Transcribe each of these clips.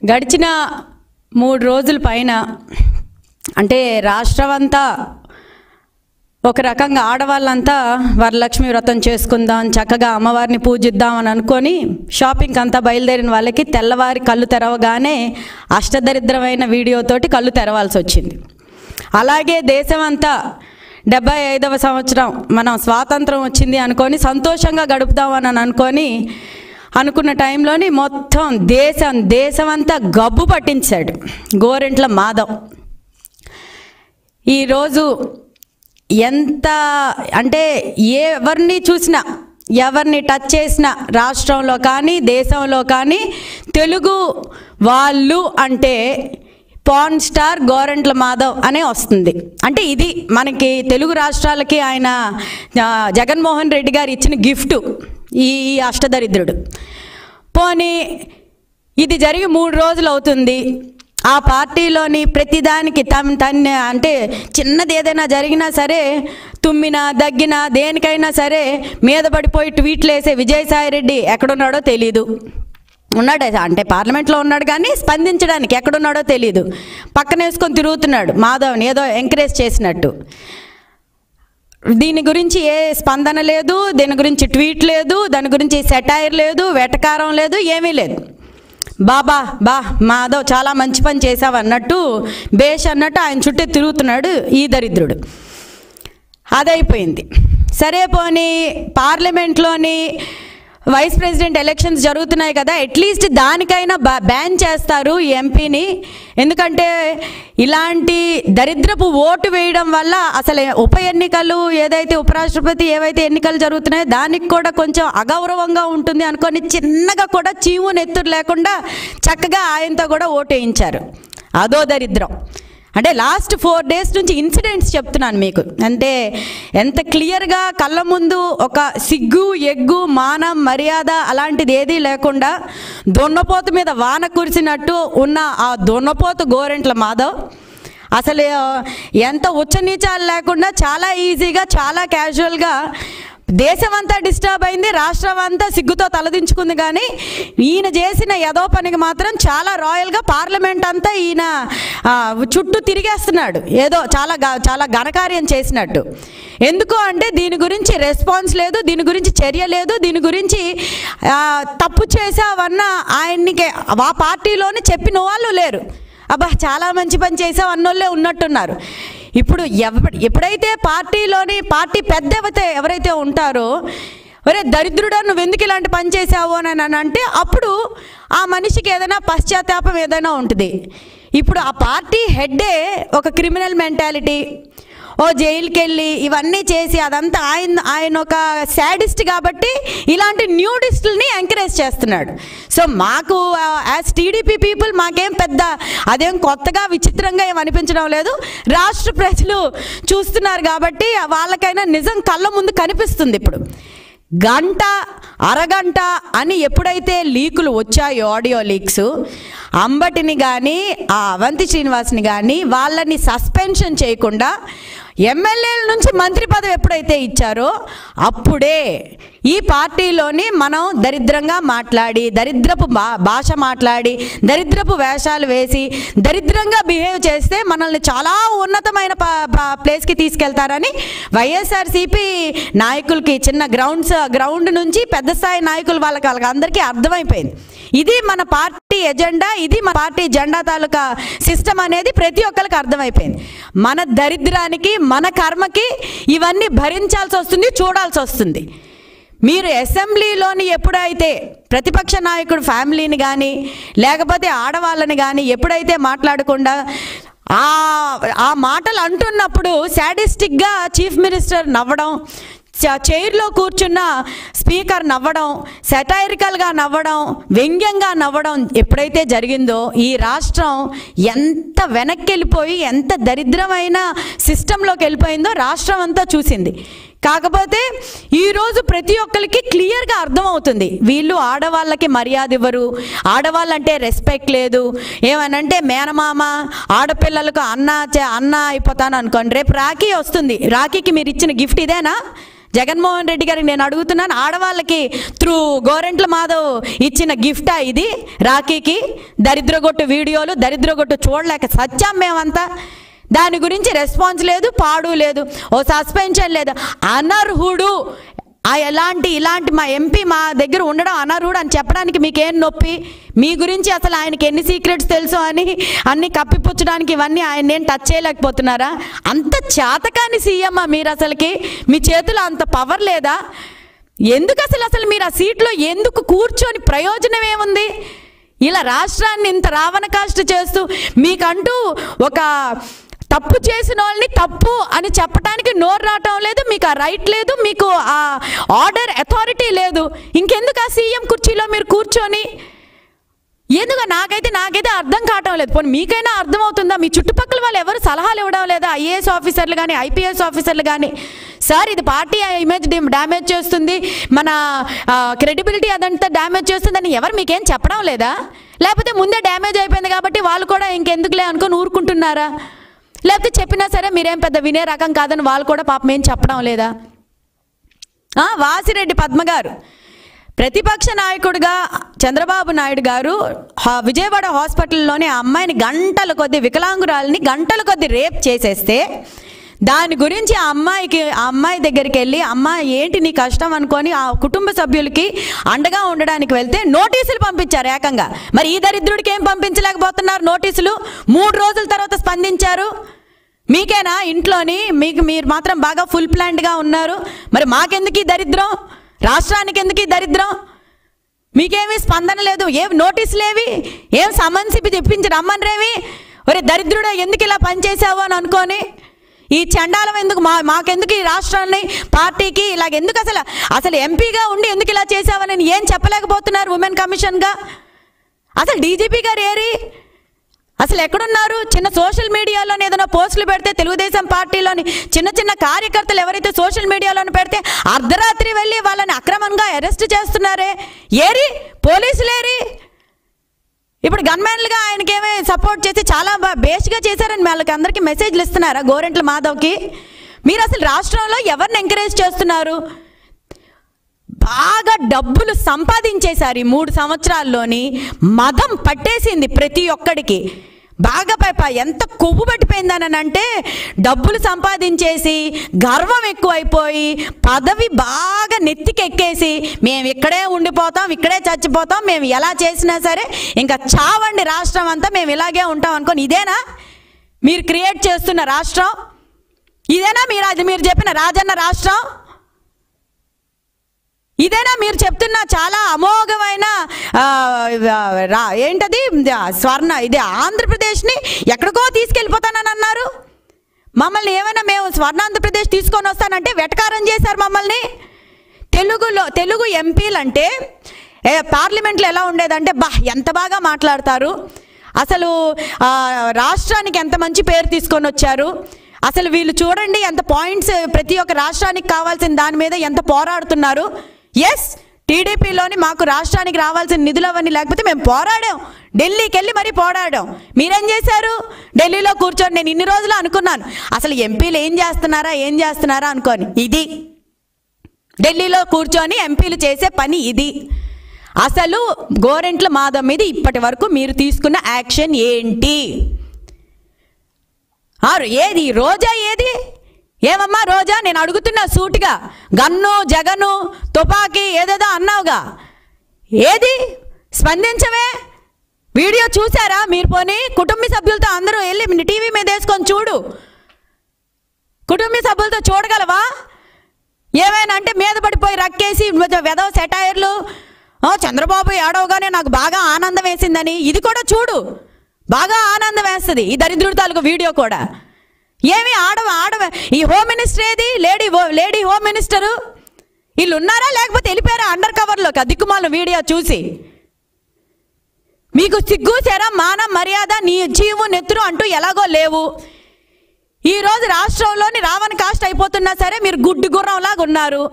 గడిచిన మూడు రోజుల పైన అంటే రాష్ట్రం అంతా ఒక రకంగా ఆడవాళ్ళంతా వరలక్ష్మి వ్రతం చేసుకుందాం చక్కగా అమ్మవారిని పూజిద్దాం అని అనుకొని షాపింగ్ అంతా బయలుదేరిన వాళ్ళకి తెల్లవారి కళ్ళు తెరవగానే అష్టదరిద్రమైన వీడియోతోటి కళ్ళు తెరవాల్సి వచ్చింది అలాగే దేశం అంతా డెబ్బై ఐదవ సంవత్సరం మనం స్వాతంత్రం వచ్చింది అనుకొని సంతోషంగా గడుపుదామని అని అనుకొని అనుకున్న టైంలోని మొత్తం దేశం దేశం అంతా గబ్బు పట్టించాడు గోరెంట్ల మాధవ్ ఈరోజు ఎంత అంటే ఎవరిని చూసినా ఎవరిని టచ్ చేసినా రాష్ట్రంలో కానీ దేశంలో కానీ తెలుగు వాళ్ళు అంటే పాన్ స్టార్ గోరంట్ల మాధవ్ అనే వస్తుంది అంటే ఇది మనకి తెలుగు రాష్ట్రాలకి ఆయన ఆ, జగన్మోహన్ రెడ్డి గారు ఇచ్చిన గిఫ్ట్ ఈ ఈ అష్టదరిద్రుడు పోనీ ఇది జరిగి మూడు రోజులు అవుతుంది ఆ పార్టీలోని ప్రతిదానికి తమ తన అంటే చిన్నది ఏదైనా జరిగినా సరే తుమ్మినా దగ్గినా దేనికైనా సరే మీద పడిపోయి ట్వీట్లు వేసే విజయసాయిరెడ్డి ఎక్కడున్నాడో తెలీదు ఉన్నాడు అంటే పార్లమెంట్లో ఉన్నాడు కానీ స్పందించడానికి ఎక్కడున్నాడో తెలియదు పక్కన వేసుకొని తిరుగుతున్నాడు మాధవ్ని ఏదో ఎంకరేజ్ చేసినట్టు దీని గురించి ఏ స్పందన లేదు దీని గురించి ట్వీట్ లేదు దాని గురించి సెటైర్ లేదు వెటకారం లేదు ఏమీ లేదు బాబా బా మాధవ్ చాలా మంచి పని చేసావు అన్నట్టు బేష్ అన్నట్టు ఆయన చుట్టూ తిరుగుతున్నాడు ఈ దరిద్రుడు అదైపోయింది సరే పోనీ పార్లమెంట్లోని వైస్ ప్రెసిడెంట్ ఎలక్షన్స్ జరుగుతున్నాయి కదా అట్లీస్ట్ దానికైనా బా బ్యాన్ చేస్తారు ఈ ఎంపీని ఎందుకంటే ఇలాంటి దరిద్రపు ఓటు వేయడం వల్ల అసలు ఉప ఎన్నికలు ఏదైతే ఉపరాష్ట్రపతి ఏవైతే ఎన్నికలు జరుగుతున్నాయో దానికి కూడా కొంచెం అగౌరవంగా ఉంటుంది అనుకొని చిన్నగా కూడా చీము నెత్తురు లేకుండా చక్కగా ఆయనతో కూడా ఓటు వేయించారు అదో దరిద్రం అంటే లాస్ట్ ఫోర్ డేస్ నుంచి ఇన్సిడెంట్స్ చెప్తున్నాను మీకు అంటే ఎంత క్లియర్గా కళ్ళ ముందు ఒక సిగ్గు ఎగ్గు మానం మర్యాద అలాంటిది ఏదీ లేకుండా దున్నపోతు మీద వాన కురిసినట్టు ఉన్న ఆ దున్నపోతు గోరెంట్ల మాధవ్ అసలు ఆ, ఎంత ఉచ్చనీచాలు లేకుండా చాలా ఈజీగా చాలా క్యాజువల్గా దేశం అంతా డిస్టర్బ్ అయింది రాష్ట్రం అంతా సిగ్గుతో తలదించుకుంది కానీ ఈయన చేసిన యదో పనికి మాత్రం చాలా రాయల్గా పార్లమెంట్ అంతా ఈయన ఆ, చుట్టూ తిరిగేస్తున్నాడు ఏదో చాలా గా- చాలా ఘనకార్యం చేసినట్టు ఎందుకు అంటే దీని గురించి రెస్పాన్స్ లేదు దీని గురించి చర్య లేదు దీని గురించి ఆ, తప్పు చేసావన్న ఆయన్ని ఆ పార్టీలోనే చెప్పిన వాళ్ళు లేరు అబ్బా చాలా మంచి పని చేసావు అన్నోళ్ళే ఉన్నట్టున్నారు ఇప్పుడు ఎవ ఎప్పుడైతే పార్టీలోని పార్టీ పెద్ద ఎవరైతే ఎవరైతే ఉంటారో ఒరే దరిద్రుడా నువ్వు ఎందుకు ఇలాంటి పని చేసావు అని అని అంటే అప్పుడు ఆ మనిషికి ఏదైనా పశ్చాత్తాపం ఏదైనా ఉంటుంది ఇప్పుడు ఆ పార్టీ హెడ్డే ఒక క్రిమినల్ మెంటాలిటీ ఓ జైలుకి వెళ్ళి ఇవన్నీ చేసి అదంతా ఆయన ఆయన ఒక శాడిస్ట్ కాబట్టి ఇలాంటి న్యూడిస్టుల్ని ఎంకరేజ్ చేస్తున్నాడు సో మాకు యాజ్ టీడీపీ పీపుల్ మాకేం పెద్ద అదేం కొత్తగా విచిత్రంగా ఏం అనిపించడం లేదు రాష్ట్ర ప్రజలు చూస్తున్నారు కాబట్టి వాళ్ళకైనా నిజం కళ్ళ ముందు కనిపిస్తుంది ఇప్పుడు గంట అరగంట అని ఎప్పుడైతే లీకులు వచ్చాయో ఆడియో లీక్స్ అంబటిని కానీ ఆ అవంతి శ్రీనివాస్ని కానీ వాళ్ళని సస్పెన్షన్ చేయకుండా ఎమ్మెల్యేల నుంచి మంత్రి పదవి ఎప్పుడైతే ఇచ్చారో అప్పుడే ఈ పార్టీలోని మనం దరిద్రంగా మాట్లాడి దరిద్రపు భా భాష మాట్లాడి దరిద్రపు వేషాలు వేసి దరిద్రంగా బిహేవ్ చేస్తే మనల్ని చాలా ఉన్నతమైన ప- ప- ప్లేస్కి తీసుకెళ్తారని వైఎస్ఆర్సీపీ నాయకులకి చిన్న గ్రౌండ్స్ గ్రౌండ్ నుంచి పెద్ద స్థాయి నాయకులు వాళ్ళకి వాళ్ళకి అందరికీ అర్థమైపోయింది ఇది మన పార్టీ ఎజెండా ఇది మన పార్టీ జెండా తాలూకా సిస్టమ్ అనేది ప్రతి ఒక్కరికి అర్థమైపోయింది మన దరిద్రానికి మన కర్మకి ఇవన్నీ భరించాల్సి వస్తుంది చూడాల్సి వస్తుంది మీరు అసెంబ్లీలోని ఎప్పుడైతే ప్రతిపక్ష నాయకుడు ఫ్యామిలీని కానీ లేకపోతే ఆడవాళ్ళని కానీ ఎప్పుడైతే మాట్లాడకుండా ఆ ఆ మాటలు అంటున్నప్పుడు శాడిస్టిక్గా చీఫ్ మినిస్టర్ నవ్వడం చ- చైర్లో కూర్చున్న స్పీకర్ నవ్వడం సెటైరికల్గా నవ్వడం వ్యంగ్యంగా నవ్వడం ఎప్పుడైతే జరిగిందో ఈ రాష్ట్రం ఎంత వెనక్కి వెళ్ళిపోయి ఎంత దరిద్రమైన సిస్టంలోకి వెళ్ళిపోయిందో రాష్ట్రం అంతా చూసింది కాకపోతే ఈరోజు ప్రతి ఒక్కరికి క్లియర్గా అర్థమవుతుంది వీళ్ళు ఆడవాళ్ళకి మర్యాద ఇవ్వరు ఆడవాళ్ళంటే రెస్పెక్ట్ లేదు ఏమనంటే మేనమామ ఆడపిల్లలకు అన్న చే- అన్న అయిపోతాను అనుకోండి రేపు రాఖీ వస్తుంది రాఖీకి మీరు ఇచ్చిన గిఫ్ట్ ఇదేనా జగన్మోహన్ రెడ్డి గారికి నేను అడుగుతున్నాను ఆడవాళ్ళకి త్రూ గోరెంట్ల మాధవ్ ఇచ్చిన గిఫ్టా ఇది రాఖీకి దరిద్రగొట్టు వీడియోలు దరిద్రగొట్టు చూడలేక సత్యం మేమంతా దాని గురించి రెస్పాన్స్ లేదు పాడు లేదు ఓ సస్పెన్షన్ లేదు అనర్హుడు ఆ ఎలాంటి ఇలాంటి మా ఎంపీ మా దగ్గర ఉండడం అనర్హుడు అని చెప్పడానికి మీకేం నొప్పి మీ గురించి అసలు ఆయనకి ఎన్ని సీక్రెట్స్ తెలుసు అని అన్ని కప్పిపుచ్చడానికి ఇవన్నీ ఆయన ఏం టచ్ చేయలేకపోతున్నారా అంత చేతకాని సీఎం మీరు అసలుకి మీ చేతిలో అంత పవర్ లేదా ఎందుకు అసలు అసలు మీరు ఆ సీట్లో ఎందుకు కూర్చొని ప్రయోజనం ఏముంది ఇలా రాష్ట్రాన్ని ఇంత రావణ కాష్ట చేస్తూ మీకంటూ ఒక తప్పు చేసిన వాళ్ళని తప్పు అని చెప్పడానికి నోరు రావటం లేదు మీకు ఆ రైట్ లేదు మీకు ఆ ఆర్డర్ అథారిటీ లేదు ఇంకెందుకు ఆ సీఎం కుర్చీలో మీరు కూర్చొని ఎందుకు నాకైతే నాకైతే అర్థం కావటం లేదు పోనీ మీకైనా అర్థం అవుతుందా మీ చుట్టుపక్కల వాళ్ళు ఎవరు సలహాలు ఇవ్వడం లేదా ఐఏఎస్ ఆఫీసర్లు కానీ ఐపీఎస్ ఆఫీసర్లు కానీ సార్ ఇది పార్టీ ఇమేజ్ డ్యామేజ్ చేస్తుంది మన క్రెడిబిలిటీ అదంతా డ్యామేజ్ చేస్తుందని ఎవరు మీకేం చెప్పడం లేదా లేకపోతే ముందే డ్యామేజ్ అయిపోయింది కాబట్టి వాళ్ళు కూడా ఇంకెందుకులే అనుకొని ఊరుకుంటున్నారా లేకపోతే చెప్పినా సరే మీరేం పెద్ద వినే రకం కాదని వాళ్ళు కూడా పాపం ఏం చెప్పడం లేదా ఆ, వాసిరెడ్డి పద్మ గారు ప్రతిపక్ష నాయకుడిగా చంద్రబాబు నాయుడు గారు హా- విజయవాడ హాస్పిటల్లోని ఆ అమ్మాయిని గంటల కొద్ది వికలాంగురాలని గంటల కొద్ది రేప్ చేసేస్తే దాని గురించి ఆ అమ్మాయికి ఆ అమ్మాయి దగ్గరికి వెళ్ళి అమ్మ ఏంటి నీ కష్టం అనుకొని ఆ కుటుంబ సభ్యులకి అండగా ఉండడానికి వెళ్తే నోటీసులు పంపించారు ఏకంగా మరి ఈ దరిద్రుడికి ఏం పంపించలేకపోతున్నారు నోటీసులు మూడు రోజుల తర్వాత స్పందించారు మీకేనా ఇంట్లోని మీకు మీరు మాత్రం బాగా ఫుల్ ప్లాన్డ్గా ఉన్నారు మరి మాకెందుకు ఈ దరిద్రం రాష్ట్రానికి ఎందుకు ఈ దరిద్రం మీకేమీ స్పందన లేదు ఏం నోటీసులు ఏవి ఏం సమన్స్ ఇప్పి తెప్పించి రమ్మని రేవి ఒరే దరిద్రుడా ఎందుకు ఇలా పనిచేసావు అని అనుకొని ఈ చండాలం ఎందుకు మా మాకెందుకు ఈ రాష్ట్రాన్ని పార్టీకి ఇలాగ ఎందుకు అసలు అసలు ఎంపీగా ఉండి ఎందుకు ఇలా చేసావని ఏం చెప్పలేకపోతున్నారు ఉమెన్ కమిషన్గా అసలు డీజీపీ గారు ఏరి అసలు ఎక్కడున్నారు చిన్న సోషల్ మీడియాలోని ఏదైనా పోస్టులు పెడితే తెలుగుదేశం పార్టీలోని చిన్న చిన్న కార్యకర్తలు ఎవరైతే సోషల్ మీడియాలోని పెడితే అర్ధరాత్రి వెళ్ళి వాళ్ళని అక్రమంగా అరెస్ట్ చేస్తున్నారే ఏరి పోలీసులేరి ఇప్పుడు గన్మెన్లుగా ఆయనకి ఏమే సపోర్ట్ చేసి చాలా బా- బేస్గా చేశారని వాళ్ళకి అందరికీ మెసేజ్లు ఇస్తున్నారా గోరెంట్ల మాధవ్కి మీరు అసలు రాష్ట్రంలో ఎవరిని ఎంకరేజ్ చేస్తున్నారు బాగా డబ్బులు సంపాదించేశారు ఈ మూడు సంవత్సరాల్లోని మదం పట్టేసింది ప్రతి ఒక్కడికి బాగా పైప ఎంత కొవ్వు పట్టిపోయిందని అంటే డబ్బులు సంపాదించేసి గర్వం ఎక్కువైపోయి పదవి బాగా నెత్తికెక్కేసి మేము ఇక్కడే ఉండిపోతాం ఇక్కడే చచ్చిపోతాం మేము ఎలా చేసినా సరే ఇంకా చావండి రాష్ట్రం అంతా మేము ఇలాగే ఉంటాం అనుకోని ఇదేనా మీరు క్రియేట్ చేస్తున్న రాష్ట్రం ఇదేనా మీరు అది మీరు చెప్పిన రాజన్న రాష్ట్రం ఇదేనా మీరు చెప్తున్న చాలా అమోఘమైన ఆ, రా- ఏంటది ఆ, స్వర్ణ ఇది ఆంధ్రప్రదేశ్ని ఎక్కడికో తీసుకెళ్ళిపోతానని అన్నారు మమ్మల్ని ఏమైనా మేము స్వర్ణాంధ్రప్రదేశ్ తీసుకొని వస్తానంటే వెటకారం చేశారు మమ్మల్ని తెలుగులో తెలుగు ఎంపీలు అంటే ఏ, పార్లమెంట్లో ఎలా ఉండేదంటే బా ఎంత బాగా మాట్లాడతారు అసలు ఆ, రాష్ట్రానికి ఎంత మంచి పేరు తీసుకొని వచ్చారు అసలు వీళ్ళు చూడండి ఎంత పాయింట్స్ ప్రతి ఒక్క రాష్ట్రానికి కావాల్సిన దాని మీద ఎంత పోరాడుతున్నారు ఎస్ టీడీపీలోని మాకు రాష్ట్రానికి రావాల్సిన నిధులు అవన్నీ లేకపోతే మేము పోరాడాం ఢిల్లీకి వెళ్ళి మరీ పోరాడాం మీరేం చేశారు ఢిల్లీలో కూర్చొని నేను ఇన్ని రోజులు అనుకున్నాను అసలు ఎంపీలు ఏం చేస్తున్నారా ఏం చేస్తున్నారా అనుకోని ఇది ఢిల్లీలో కూర్చొని ఎంపీలు చేసే పని ఇది అసలు గోరెంట్ల మాధవ్ మీద ఇప్పటి వరకు మీరు తీసుకున్న యాక్షన్ ఏంటి ఆరు ఏది రోజా ఏది ఏమమ్మా రోజా నేను అడుగుతున్నా సూటిగా గన్ను జగను తుపాకీ ఏదేదో అన్నావుగా ఏది స్పందించవే వీడియో చూసారా మీరు పోనీ కుటుంబ సభ్యులతో అందరూ వెళ్ళి టీవీ మీద వేసుకొని చూడు కుటుంబ సభ్యులతో చూడగలవా ఏమైనా అంటే మీద పడిపోయి రక్కేసి వెదవ సెటైర్లు "ఓ, చంద్రబాబు ఏడవగానే నాకు బాగా ఆనందం వేసిందని ఇది కూడా చూడు బాగా ఆనందం వేస్తుంది ఈ దరిద్రుడి తాలూకు వీడియో కూడా ఏమి ఆడవ ఆడవ ఈ హోమ్ మినిస్టర్ ఏది లేడీ హో- లేడీ హోమ్ మినిస్టరు వీళ్ళు ఉన్నారా లేకపోతే వెళ్ళిపోయారా అండర్ కవర్లోకి ఆ దిక్కుమాల వీడియో చూసి మీకు సిగ్గు శర మానం మర్యాద నీ జీవు నెత్తురు అంటూ ఎలాగో లేవు ఈ రోజు రాష్ట్రంలోని రావణ కాస్ట్ అయిపోతున్నా సరే మీరు గుడ్డి గుర్రంలాగా ఉన్నారు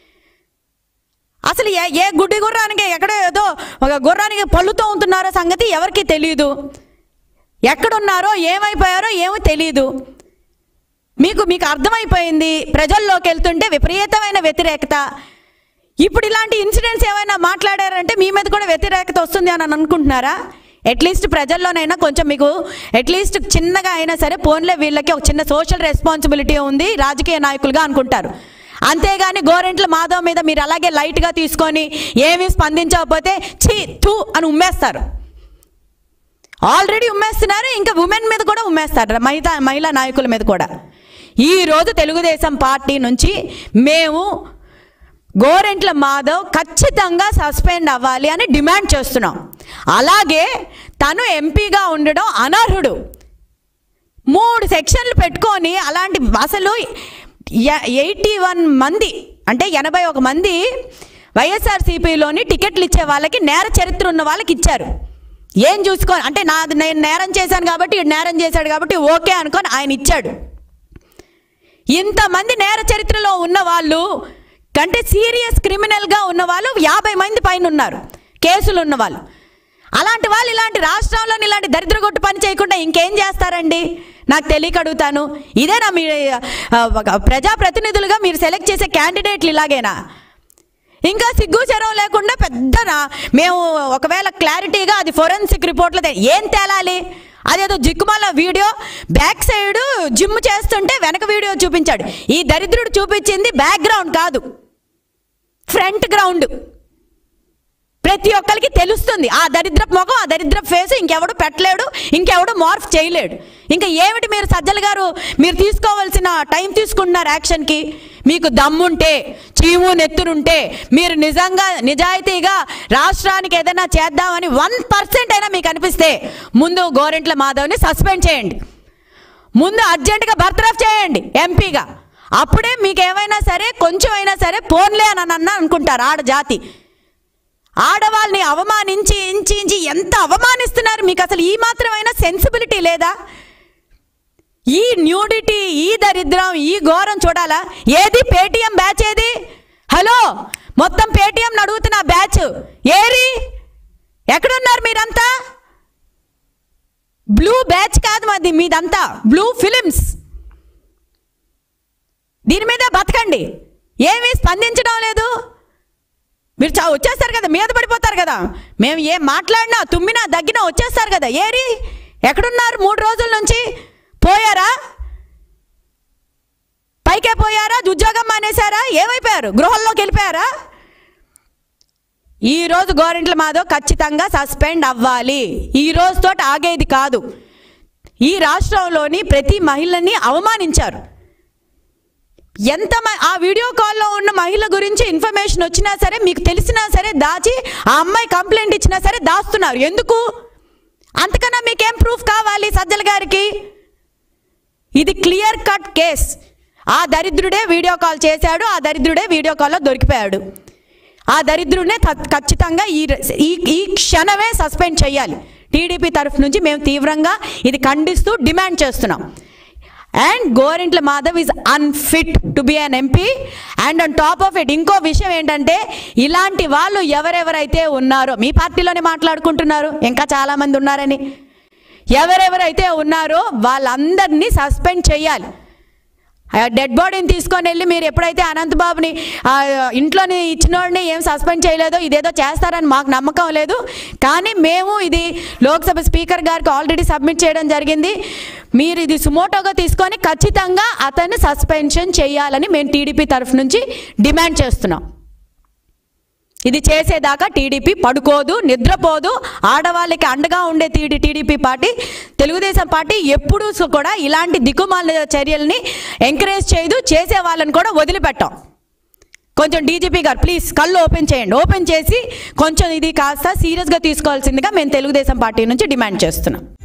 అసలు ఏ ఏ గుడ్డి గుర్రానికి ఎక్కడో ఏదో ఒక గుర్రానికి పళ్ళుతో ఉంటున్నారో సంగతి ఎవరికి తెలియదు ఎక్కడున్నారో ఏమైపోయారో ఏమో తెలియదు మీకు మీకు అర్థమైపోయింది ప్రజల్లోకి వెళ్తుంటే విపరీతమైన వ్యతిరేకత ఇప్పుడు ఇలాంటి ఇన్సిడెంట్స్ ఏమైనా మాట్లాడారంటే మీ మీద కూడా వ్యతిరేకత వస్తుంది అని అనుకుంటున్నారా అట్లీస్ట్ ప్రజల్లోనైనా కొంచెం మీకు అట్లీస్ట్ చిన్నగా అయినా సరే ఫోన్లే వీళ్ళకి ఒక చిన్న సోషల్ రెస్పాన్సిబిలిటీ ఉంది రాజకీయ నాయకులుగా అనుకుంటారు అంతేగాని గోరెంట్ల మాధవ్ మీద మీరు అలాగే లైట్గా తీసుకొని ఏమీ స్పందించకపోతే ఛీ థూ అని ఉమ్మేస్తారు ఆల్రెడీ ఉమ్మేస్తున్నారు ఇంకా ఉమెన్ మీద కూడా ఉమ్మేస్తారు మహిళా మహిళా నాయకుల మీద కూడా ఈరోజు తెలుగుదేశం పార్టీ నుంచి మేము గోరెంట్ల మాధవ్ ఖచ్చితంగా సస్పెండ్ అవ్వాలి అని డిమాండ్ చేస్తున్నాం అలాగే తను ఎంపీగా ఉండడం అనర్హుడు మూడు సెక్షన్లు పెట్టుకొని అలాంటి అసలు ఎయిటీ వన్ మంది అంటే ఎనభై ఒక మంది వైఎస్ఆర్సీపీలోని టికెట్లు ఇచ్చే వాళ్ళకి నేర చరిత్ర ఉన్న వాళ్ళకి ఇచ్చారు ఏం చూసుకో అంటే నా నేను నేరం చేశాను కాబట్టి ఈడు నేరం చేశాడు కాబట్టి ఓకే అనుకొని ఆయన ఇచ్చాడు ఇంతమంది నేర చరిత్రలో ఉన్న వాళ్ళు కంటే సీరియస్ క్రిమినల్గా ఉన్న వాళ్ళు యాభై మంది పైన ఉన్నారు కేసులు ఉన్న వాళ్ళు అలాంటి వాళ్ళు ఇలాంటి రాష్ట్రంలో ఇలాంటి దరిద్రగొట్టు పని చేయకుండా ఇంకేం చేస్తారండి నాకు తెలియక అడుగుతాను ఇదేనా మీ ఆ, ఒక ప్రజాప్రతినిధులుగా మీరు సెలెక్ట్ చేసే క్యాండిడేట్లు ఇలాగేనా ఇంకా సిగ్గు చెరం లేకుండా పెద్ద నా- మేము ఒకవేళ క్లారిటీగా అది ఫోరెన్సిక్ రిపోర్ట్లో తే- ఏం తేలాలి అదేదో జిక్కుమాల వీడియో బ్యాక్ సైడ్ జిమ్ చేస్తుంటే వెనక వీడియో చూపించాడు ఈ దరిద్రుడు చూపించింది బ్యాక్గ్రౌండ్ కాదు ఫ్రంట్ గ్రౌండ్ ప్రతి ఒక్కరికి తెలుస్తుంది ఆ దరిద్ర ముఖం ఆ దరిద్ర ఫేస్ ఇంకెవడు పెట్టలేడు ఇంకెవడు మార్ఫ్ చేయలేడు ఇంకా ఏమిటి మీరు సజ్జల గారు మీరు తీసుకోవాల్సిన టైం తీసుకుంటున్నారు యాక్షన్కి మీకు దమ్ముంటే చీము నెత్తురుంటే మీరు నిజంగా నిజాయితీగా రాష్ట్రానికి ఏదైనా చేద్దామని వన్ పర్సెంట్ అయినా మీకు అనిపిస్తే ముందు గోరెంట్ల మాధవ్ని సస్పెండ్ చేయండి ముందు అర్జెంటుగా బర్తరఫ్ చేయండి ఎంపీగా అప్పుడే మీకు ఏమైనా సరే కొంచెం అయినా సరే పోన్లే అని అన్న అనుకుంటారు ఆడ జాతి ఆడవాళ్ళని అవమానించి ఇంచి ఇంచి ఎంత అవమానిస్తున్నారు మీకు అసలు ఈ మాత్రమైనా సెన్సిబిలిటీ లేదా ఈ న్యూడిటీ ఈ దరిద్రం ఈ ఘోరం చూడాలా ఏది పేటిఎం బ్యాచ్ ఏది హలో మొత్తం పేటిఎం అడుగుతున్న బ్యాచ్ ఏరి ఎక్కడున్నారు మీరంతా బ్లూ బ్యాచ్ కాదు మాది మీదంతా బ్లూ ఫిలిమ్స్ దీని మీదే బతకండి ఏమీ స్పందించడం లేదు మీరు చా వచ్చేస్తారు కదా మీద పడిపోతారు కదా మేము ఏం మాట్లాడినా తుమ్మినా దగ్గినా వచ్చేస్తారు కదా ఏరి ఎక్కడున్నారు మూడు రోజుల నుంచి పోయారా పైకే పోయారా ఉద్యోగం మానేశారా ఏమైపోయారు గృహంలోకి వెళ్ళిపోయారా ఈ రోజు గోరెంట్ల మాధవ్ ఖచ్చితంగా సస్పెండ్ అవ్వాలి ఈ రోజుతో ఆగేది కాదు ఈ రాష్ట్రంలోని ప్రతి మహిళని అవమానించారు ఎంత మ- ఆ వీడియో కాల్లో ఉన్న మహిళ గురించి ఇన్ఫర్మేషన్ వచ్చినా సరే మీకు తెలిసినా సరే దాచి ఆ అమ్మాయి కంప్లైంట్ ఇచ్చినా సరే దాస్తున్నారు ఎందుకు అంతకన్నా మీకేం ప్రూఫ్ కావాలి సజ్జల గారికి ఇది క్లియర్ కట్ కేస్ ఆ దరిద్రుడే వీడియో కాల్ చేశాడు ఆ దరిద్రుడే వీడియో కాల్లో దొరికిపోయాడు ఆ దరిద్రుడినే త- ఖచ్చితంగా ఈ ర- ఈ ఈ క్షణమే సస్పెండ్ చేయాలి టీడీపీ తరఫు నుంచి మేము తీవ్రంగా ఇది ఖండిస్తూ డిమాండ్ చేస్తున్నాం and Gorantla Madhav is unfit to be an MP and on top of it ఇంకో విషయం ఏంటంటే ఇలాంటి వాళ్ళు ఎవరెవరైతే ఉన్నారో మీ పార్టీలోనే మాట్లాడుకుంటున్నారు ఇంకా చాలామంది ఉన్నారని ఎవరెవరైతే ఉన్నారో వాళ్ళందరినీ సస్పెండ్ చేయాలి డెడ్ బాడీని తీసుకొని వెళ్ళి మీరు ఎప్పుడైతే అనంతబాబుని ఆ, ఇంట్లోని ఇచ్చినోడిని ఏం సస్పెండ్ చేయలేదో ఇదేదో చేస్తారని మాకు నమ్మకం లేదు కానీ మేము ఇది లోక్సభ స్పీకర్ గారికి ఆల్రెడీ సబ్మిట్ చేయడం జరిగింది మీరు ఇది సుమోటోగా తీసుకొని ఖచ్చితంగా అతన్ని సస్పెన్షన్ చేయాలని మేము టీడీపీ తరఫు నుంచి డిమాండ్ చేస్తున్నాం ఇది చేసేదాకా టీడీపీ పడుకోదు నిద్రపోదు ఆడవాళ్ళకి అండగా ఉండే టీడీ టీడీపీ పార్టీ తెలుగుదేశం పార్టీ ఎప్పుడూ సు- కూడా ఇలాంటి దిక్కుమాల చర్యల్ని ఎంకరేజ్ చేయదు చేసే వాళ్ళని కూడా వదిలిపెట్టాం కొంచెం డీజీపీ గారు ప్లీజ్ కళ్ళు ఓపెన్ చేయండి ఓపెన్ చేసి కొంచెం ఇది కాస్త సీరియస్గా తీసుకోవాల్సిందిగా మేము తెలుగుదేశం పార్టీ నుంచి డిమాండ్ చేస్తున్నాం